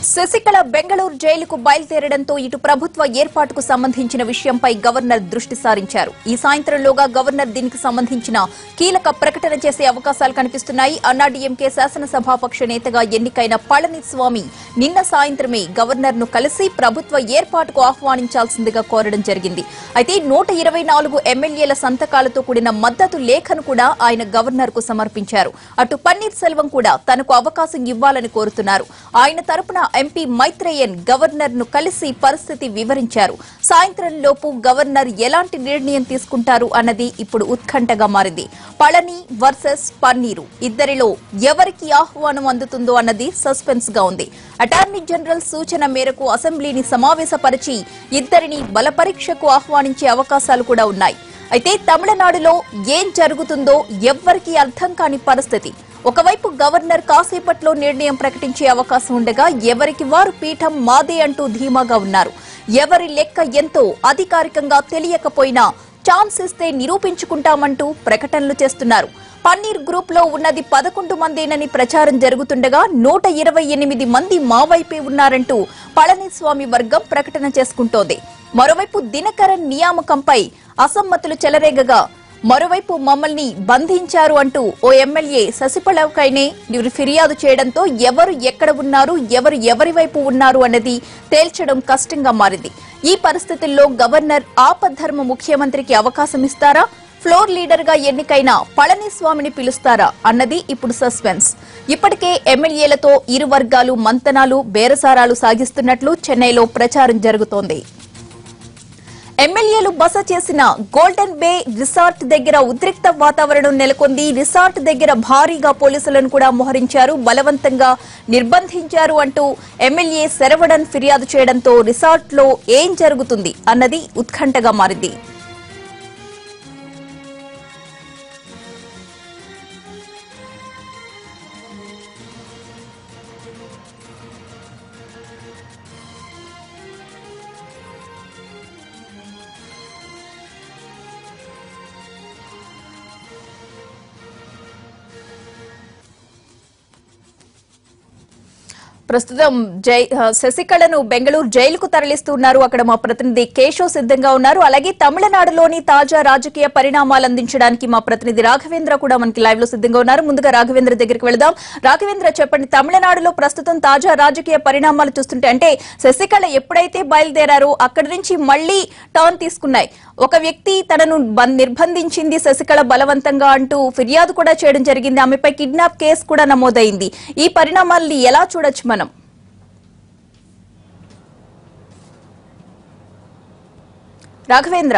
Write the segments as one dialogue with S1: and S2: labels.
S1: శశికళ బెంగళూరు జైలుకు బయలుదేరడంతో ఇటు ప్రభుత్వ ఏర్పాటుకు సంబంధించిన విషయంపై గవర్నర్ దృష్టి సారించారు ఈ సాయంత్రంలోగా గవర్నర్ దీనికి సంబంధించిన కీలక ప్రకటన చేసే అవకాశాలు కనిపిస్తున్నాయి అన్నాడీఎంకే శాసనసభాపక్ష నేతగా ఎన్నికైన పళనిస్వామి నిన్న సాయంత్రమే గవర్నర్ ను కలిసి ప్రభుత్వ ఏర్పాటుకు ఆహ్వానించాల్సిందిగా కోరడం జరిగింది అయితే నూట ఇరవై నాలుగు ఎమ్మెల్యేల సంతకాలతో కూడిన మద్దతు లేఖను కూడా ఆయన గవర్నర్ కు సమర్పించారు అటు పన్నీర్ సెల్వం కూడా తనకు అవకాశం ఇవ్వాలని కోరుతున్నారు ఆయన తరపున ఎంపీ మైత్రేయన్ గవర్నర్ ను కలిసి పరిస్థితి వివరించారు సాయంత్రం లోపు గవర్నర్ ఎలాంటి నిర్ణయం తీసుకుంటారు అన్నది ఇప్పుడు ఉత్కంఠగా మారింది పళని వర్సెస్ పన్నీరు ఇద్దరిలో ఎవరికి ఆహ్వానం అందుతుందో అన్నది సస్పెన్స్ గా ఉంది అటార్నీ జనరల్ సూచన మేరకు అసెంబ్లీని సమావేశపరిచి ఇద్దరిని బలపరీక్షకు ఆహ్వానించే అవకాశాలు కూడా ఉన్నాయి అయితే తమిళనాడులో ఏం జరుగుతుందో ఎవ్వరికీ అర్థం కాని పరిస్థితి ఒకవైపు గవర్నర్ కాసేపట్లో నిర్ణయం ప్రకటించే అవకాశం ఉండగా ఎవరికి వారు పీఠం మాదే అంటూ ధీమాగా ఉన్నారు ఎవరి లెక్క ఎంతో అధికారికంగా తెలియకపోయినా ఛాన్స్ ఇస్తే నిరూపించుకుంటామంటూ ప్రకటనలు చేస్తున్నారు పన్నీర్ గ్రూప్ లో ఉన్నది పదకొండు మందేనని ప్రచారం జరుగుతుండగా నూట ఇరవై ఎనిమిది మంది మా వైపే ఉన్నారంటూ పళనిస్వామి వర్గం ప్రకటన చేసుకుంటోంది మరోవైపు దినకరన్ నియామకంపై అసమ్మతులు చెలరేగగా మరోవైపు మమ్మల్ని బంధించారు అంటూ ఓ ఎమ్మెల్యే శశిపళకైనే ఫిర్యాదు చేయడంతో ఎవరు ఎక్కడ ఉన్నారు ఎవరు ఎవరి వైపు ఉన్నారు అన్నది తేల్చడం కష్టంగా మారింది ఈ పరిస్థితుల్లో గవర్నర్ ఆపద్ధర్మ ముఖ్యమంత్రికి అవకాశం ఇస్తారా ఫ్లోర్ లీడర్ గా ఎన్నికైన పళనిస్వామిని పిలుస్తారా అన్నది ఇప్పుడు సస్పెన్స్ ఇప్పటికే ఎమ్మెల్యేలతో ఇరు వర్గాలు మంతనాలు బేరసారాలు సాగిస్తున్నట్లు చెన్నైలో ప్రచారం జరుగుతోంది ఎమ్మెల్యేలు బస చేసిన గోల్డెన్ బే రిసార్ట్ దగ్గర ఉద్రిక్త వాతావరణం నెలకొంది రిసార్ట్ దగ్గర భారీగా పోలీసులను కూడా మోహరించారు బలవంతంగా నిర్బంధించారు అంటూ ఎమ్మెల్యే శరవణన్ ఫిర్యాదు చేయడంతో రిసార్ట్ లో ఏం జరుగుతుంది అన్నది ఉత్కంఠగా మారింది ప్రస్తుతం జై ఆ, శశికళను బెంగళూరు జైలుకు తరలిస్తున్నారు అక్కడ మా ప్రతినిధి కేశవ్ సిద్ధంగా ఉన్నారు అలాగే తమిళనాడులోని తాజా రాజకీయ పరిణామాలు అందించడానికి మా ప్రతినిధి రాఘవేంద్ర కూడా మనకి లైవ్ లో సిద్ధంగా ఉన్నారు ముందుగా రాఘవేంద్ర దగ్గరికి వెళదాం రాఘవేంద్ర చెప్పండి తమిళనాడులో ప్రస్తుతం తాజా రాజకీయ పరిణామాలు చూస్తుంటే అంటే శశికళ ఎప్పుడైతే బయలుదేరారో అక్కడి నుంచి మళ్లీ టర్న్ తీసుకున్నాయి ఒక వ్యక్తి తనను బం- నిర్బంధించింది శశికళ బలవంతంగా అంటూ ఫిర్యాదు కూడా చేయడం జరిగింది ఆమెపై కిడ్నాప్ కేసు కూడా నమోదైంది ఈ పరిణామాల్ని ఎలా చూడొచ్చు మనం రాఘవేంద్ర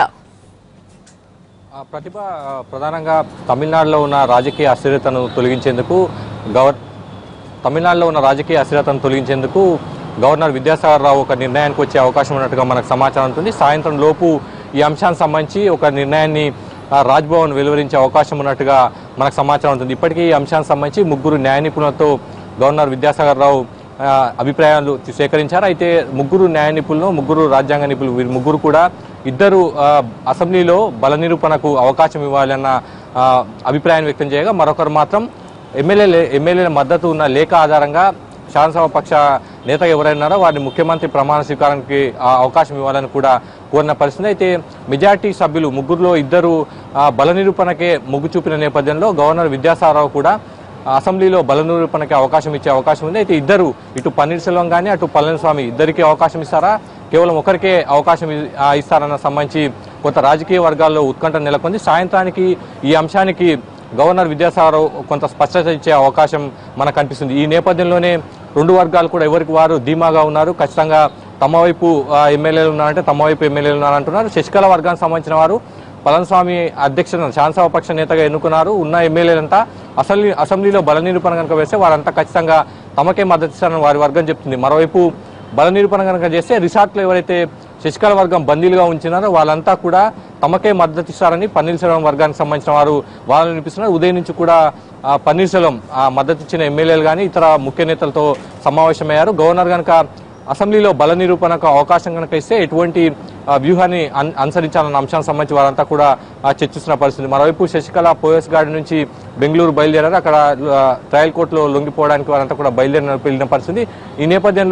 S2: ఆ ప్రతిభ ఆ, ప్రధానంగా తమిళనాడులో ఉన్న రాజకీయ అస్థిరతను తొలగించేందుకు గవర్ తమిళనాడులో ఉన్న రాజకీయ అస్థిరతను తొలగించేందుకు గవర్నర్ విద్యాసాగర్ రావు ఒక నిర్ణయానికి వచ్చే అవకాశం ఉన్నట్టుగా మనకు సమాచారం ఉంటుంది సాయంత్రం లోపు ఈ అంశానికి సంబంధించి ఒక నిర్ణయాన్ని ఆ, రాజ్భవన్ వెలువరించే అవకాశం ఉన్నట్టుగా మనకు సమాచారం ఉంటుంది ఇప్పటికీ ఈ అంశానికి సంబంధించి ముగ్గురు న్యాయ నిపుణులతో గవర్నర్ విద్యాసాగర్ రావు ఆ, అభిప్రాయాలు సేకరించారు అయితే ముగ్గురు న్యాయ నిపుణులు ముగ్గురు రాజ్యాంగ నిపుణులు వీరు ముగ్గురు కూడా ఇద్దరు ఆ, అసెంబ్లీలో బల నిరూపణకు అవకాశం ఇవ్వాలన్న ఆ, అభిప్రాయం వ్యక్తం చేయగా మరొకరు మాత్రం ఎమ్మెల్యే ఎమ్మెల్యేల మద్దతు ఉన్న లేఖ ఆధారంగా శాసనసభ పక్ష నేత ఎవరైనారో వారిని ముఖ్యమంత్రి ప్రమాణ స్వీకారానికి ఆ, అవకాశం ఇవ్వాలని కూడా కోరిన పరిస్థితి అయితే మెజార్టీ సభ్యులు ముగ్గురులో ఇద్దరు ఆ, బల నిరూపణకే మొగ్గు చూపిన నేపథ్యంలో గవర్నర్ విద్యాసాగరరావు కూడా అసెంబ్లీలో బల నిరూపణకి అవకాశం ఇచ్చే అవకాశం ఉంది అయితే ఇద్దరు ఇటు పన్నీర్సెల్వం కానీ అటు పళనిస్వామి ఇద్దరికి అవకాశం ఇస్తారా కేవలం ఒకరికే అవకాశం ఇ- ఆ, ఇస్తారన్న సంబంధించి కొంత రాజకీయ వర్గాల్లో ఉత్కంఠ నెలకొంది సాయంత్రానికి ఈ అంశానికి గవర్నర్ విద్యాసాగర్ కొంత స్పష్టత ఇచ్చే అవకాశం మనకు కనిపిస్తుంది ఈ నేపథ్యంలోనే రెండు వర్గాలు కూడా ఎవరికి వారు ధీమాగా ఉన్నారు ఖచ్చితంగా తమ వైపు ఆ, ఎమ్మెల్యేలు ఉన్నారంటే తమ వైపు ఎమ్మెల్యేలు ఉన్నారంటున్నారు శశికళ వర్గానికి సంబంధించిన వారు పళనిస్వామి అధ్యక్షుడు శాసనసభ పక్ష నేతగా ఎన్నుకున్నారు ఉన్న ఎమ్మెల్యేలంతా అసెంబ్లీ అసెంబ్లీలో బల నిరూపణ కనుక వేస్తే వారంతా ఖచ్చితంగా తమకే మద్దతు ఇస్తారని వారి వర్గం చెప్తుంది మరోవైపు బల నిరూపణ కనుక చేస్తే రిసార్ట్లో ఎవరైతే శశికళ వర్గం బందీలుగా ఉంచినారో వాళ్ళంతా కూడా తమకే మద్దతు ఇస్తారని పన్నీర్సెల్వం వర్గానికి సంబంధించిన వారు వాళ్ళని వినిపిస్తున్నారు ఉదయం నుంచి కూడా ఆ, పన్నీర్సెల్వం ఆ, మద్దతు ఇచ్చిన ఎమ్మెల్యేలు కానీ ఇతర ముఖ్య నేతలతో సమావేశమయ్యారు గవర్నర్ కనుక అసెంబ్లీలో బల నిరూపణకు అవకాశం కనుక ఇస్తే ఎటువంటి ఆ, వ్యూహాన్ని అన్- అనుసరించాలన్న అంశానికి సంబంధించి వారంతా కూడా ఆ, చర్చిస్తున్న పరిస్థితి మరోవైపు శశికళ పోయస్ గార్డెన్ నుంచి బెంగళూరు బయలుదేరారు అక్కడ ఆ, ట్రయల్ కోర్టులో లొంగిపోవడానికి వారంతా కూడా బయలుదేరిన వెళ్ళిన పరిస్థితి ఈ నేపథ్యంలో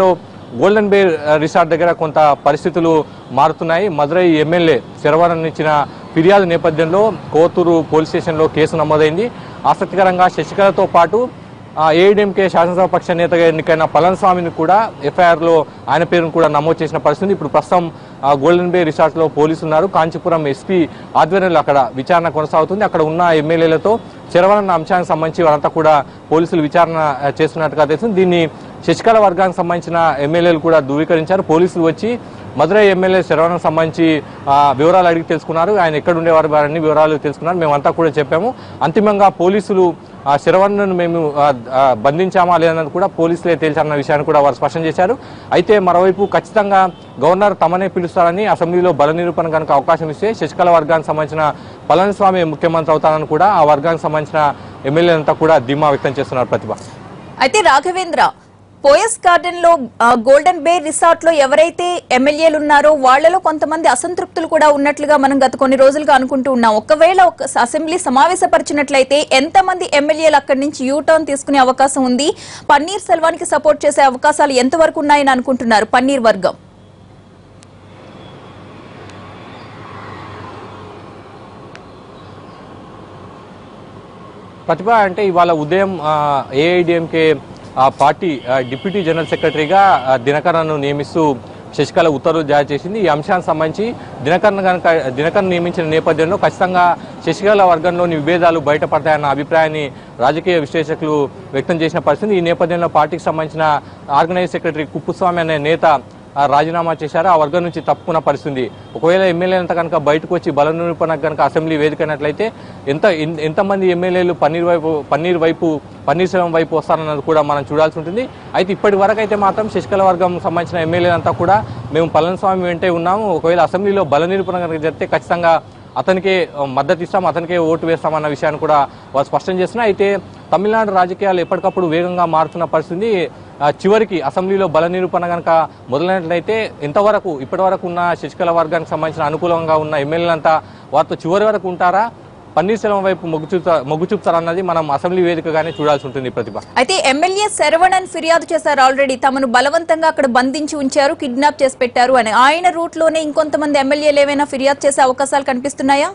S2: గోల్డెన్ బే రిసార్ట్ దగ్గర కొంత పరిస్థితులు మారుతున్నాయి మదురై ఎమ్మెల్యే శరవణన్ ఇచ్చిన ఫిర్యాదు నేపథ్యంలో కోతూరు పోలీస్ స్టేషన్లో కేసు నమోదైంది ఆసక్తికరంగా శశికళతో పాటు ఏఐడిఎంకే శాసనసభ పక్ష నేతగా ఎన్నికైన పళనిస్వామిని కూడా ఎఫ్ఐఆర్లో ఆయన పేరును కూడా నమోదు చేసిన పరిస్థితి ఇప్పుడు ప్రస్తుతం ఆ, గోల్డెన్ బే రిసార్ట్లో పోలీసులు ఉన్నారు కాంచీపురం ఎస్పీ ఆధ్వర్యంలో అక్కడ విచారణ కొనసాగుతుంది అక్కడ ఉన్న ఎమ్మెల్యేలతో శరవణ అంశానికి సంబంధించి వారంతా కూడా పోలీసులు విచారణ ఆ, చేస్తున్నట్టుగా తెలిసింది దీన్ని శశికళ వర్గానికి సంబంధించిన ఎమ్మెల్యేలు కూడా ధృవీకరించారు పోలీసులు వచ్చి మదురై ఎమ్మెల్యే శరవణకు సంబంధించి ఆ, వివరాలు అడిగి తెలుసుకున్నారు ఆయన ఎక్కడ ఉండేవారు వారన్ని వివరాలు తెలుసుకున్నారు మేమంతా కూడా చెప్పాము అంతిమంగా పోలీసులు ఆ శరవణను మేము ఆ, ఆ, బంధించామా లేదన్నది కూడా పోలీసులే తేల్చారన్న విషయాన్ని కూడా వారు స్పష్టం చేశారు అయితే మరోవైపు ఖచ్చితంగా గవర్నర్ తమనే పిలుస్తారని అసెంబ్లీలో బల నిరూపణ కనుక అవకాశం ఇస్తే శశికళ వర్గానికి సంబంధించిన పళనిస్వామి ముఖ్యమంత్రి అవుతారని కూడా ఆ వర్గానికి సంబంధించిన ఎమ్మెల్యేలంతా కూడా ధీమా వ్యక్తం చేస్తున్నారు ప్రతిభ
S1: అయితే రాఘవేంద్ర పోయస్ గార్డెన్ లో ఆ, గోల్డెన్ బే రిసార్ట్ లో ఎవరైతే ఎమ్మెల్యేలు ఉన్నారో వాళ్ళలో కొంతమంది అసంతృప్తులు కూడా ఉన్నట్లుగా మనం గత కొన్ని రోజులుగా అనుకుంటూ ఉన్నాం ఒకవేళ ఒక అసెంబ్లీ సమావేశపరిచినట్లయితే ఎంతమంది ఎమ్మెల్యేలు అక్కడి నుంచి యూ టర్న్ తీసుకునే అవకాశం ఉంది పన్నీర్ సెల్వానికి సపోర్ట్ చేసే అవకాశాలు ఎంతవరకు ఉన్నాయని అనుకుంటున్నారు పన్నీర్ వర్గం
S2: ప్రతిభ అంటే ఇవాళ ఉదయం ఏఐడిఎంకే పార్టీ ఆ, డిప్యూటీ జనరల్ సెక్రటరీగా ఆ, దినకరన్ను నియమిస్తూ శశికళ ఉత్తర్వులు జారీ చేసింది ఈ అంశానికి సంబంధించి దినకరన్ కనుక దినకరన్ నియమించిన నేపథ్యంలో ఖచ్చితంగా శశికళ వర్గంలోని విభేదాలు బయటపడతాయన్న అభిప్రాయాన్ని రాజకీయ విశ్లేషకులు వ్యక్తం చేసిన పరిస్థితి ఈ నేపథ్యంలో పార్టీకి సంబంధించిన ఆర్గనైజ్ సెక్రటరీ కుప్పుస్వామి అనే నేత ఆ, రాజీనామా చేశారు ఆ వర్గం నుంచి తప్పుకున్న పరిస్థితి ఒకవేళ ఎమ్మెల్యేలంతా కనుక బయటకు వచ్చి బల నిరూపణకు కనుక అసెంబ్లీ వేదికైనట్లయితే ఎంత ఎన్- ఎంతమంది ఎమ్మెల్యేలు పన్నీర్ వైపు పన్నీర్ వైపు పన్నీర్ సెల్వం వైపు వస్తారన్నది కూడా మనం చూడాల్సి ఉంటుంది అయితే ఇప్పటి వరకు అయితే మాత్రం శశికళ వర్గం సంబంధించిన ఎమ్మెల్యేలంతా కూడా మేము పళనిస్వామి వెంటే ఉన్నాము ఒకవేళ అసెంబ్లీలో బల నిరూపణ కనుక జరిగితే ఖచ్చితంగా అతనికే ఆ, మద్దతు ఇస్తాం అతనికే ఓటు వేస్తామన్న విషయాన్ని కూడా వారు స్పష్టం చేస్తున్నారు అయితే తమిళనాడు రాజకీయాలు ఎప్పటికప్పుడు వేగంగా మారుతున్న పరిస్థితి ఆ, చివరికి అసెంబ్లీలో బల నిరూపణ కనుక మొదలైనట్లయితే ఇంతవరకు ఇప్పటివరకు ఉన్న శశికళ వర్గానికి సంబంధించిన అనుకూలంగా ఉన్న ఎమ్మెల్యేలంతా వారితో చివరి వరకు ఉంటారా పన్నీర్సెల్వం వైపు మొగ్గు చూపుతా మొగ్గు చూపుతారన్నది మనం అసెంబ్లీ వేదికగానే చూడాల్సి ఉంటుంది ప్రతిభ
S1: అయితే ఎమ్మెల్యే శరవణన్ ఫిర్యాదు చేశారు ఆల్రెడీ తమను బలవంతంగా అక్కడ బంధించి ఉంచారు కిడ్నాప్ చేసి పెట్టారు అని ఆయన రూట్ లోనే ఇంకొంతమంది ఎమ్మెల్యేలు ఏమైనా ఫిర్యాదు చేసే అవకాశాలు కనిపిస్తున్నాయా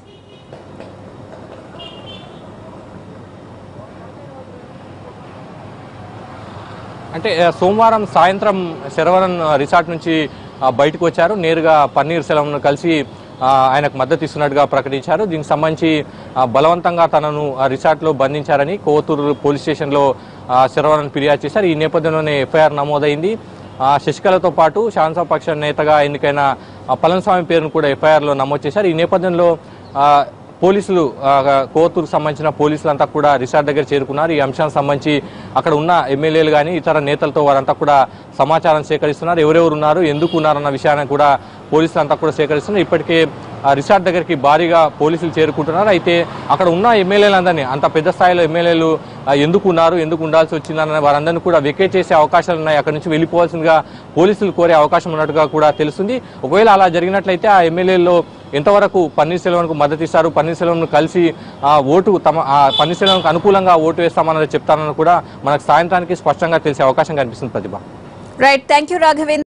S2: అంటే ఆ, సోమవారం సాయంత్రం శరవణన్ ఆ, రిసార్ట్ నుంచి ఆ, బయటకు వచ్చారు నేరుగా పన్నీర్ సెలవును కలిసి ఆ, ఆయనకు మద్దతు ఇస్తున్నట్టుగా ప్రకటించారు దీనికి సంబంధించి ఆ, బలవంతంగా తనను ఆ రిసార్ట్లో బంధించారని కోవతూరు పోలీస్ స్టేషన్లో ఆ, శరవణన్ ఫిర్యాదు చేశారు ఈ నేపథ్యంలోనే ఎఫ్ఐఆర్ నమోదైంది ఆ, శశికళతో పాటు శాసనసభ పక్ష నేతగా ఎన్నికైన ఆ, పళనిస్వామి పేరును కూడా ఎఫ్ఐఆర్లో నమోదు చేశారు ఈ నేపథ్యంలో ఆ, పోలీసులు ఆ, కోవత్తూరుకు సంబంధించిన పోలీసులంతా కూడా రిసార్ట్ దగ్గర చేరుకున్నారు ఈ అంశానికి సంబంధించి అక్కడ ఉన్న ఎమ్మెల్యేలు కానీ ఇతర నేతలతో వారంతా కూడా సమాచారం సేకరిస్తున్నారు ఎవరెవరు ఉన్నారు ఎందుకు ఉన్నారన్న విషయాన్ని కూడా పోలీసులు అంతా కూడా సేకరిస్తున్నారు ఇప్పటికే ఆ రిసార్ట్ దగ్గరికి భారీగా పోలీసులు చేరుకుంటున్నారు అయితే అక్కడ ఉన్న ఎమ్మెల్యేలందరినీ అంత పెద్ద స్థాయిలో ఎమ్మెల్యేలు ఆ, ఎందుకు ఉన్నారు ఎందుకు ఉండాల్సి వచ్చిందన్న వారందరినీ కూడా వెకేట్ చేసే అవకాశాలు ఉన్నాయి అక్కడ నుంచి వెళ్ళిపోవాల్సిందిగా పోలీసులు కోరే అవకాశం ఉన్నట్టుగా కూడా తెలుస్తుంది ఒకవేళ అలా జరిగినట్లయితే ఆ ఎమ్మెల్యేల్లో ఎంతవరకు పన్నీర్సెల్వంకు మద్దతు ఇస్తారు పన్నీర్సెల్వంను కలిసి ఆ ఓటు తమ ఆ పన్నీర్సెల్వంకు అనుకూలంగా ఓటు వేస్తామన్నది చెప్తారని కూడా మనకు సాయంత్రానికి స్పష్టంగా తెలిసే అవకాశం కనిపిస్తుంది ప్రతిభ
S1: రైట్ థ్యాంక్ యూ రాఘవేంద్ర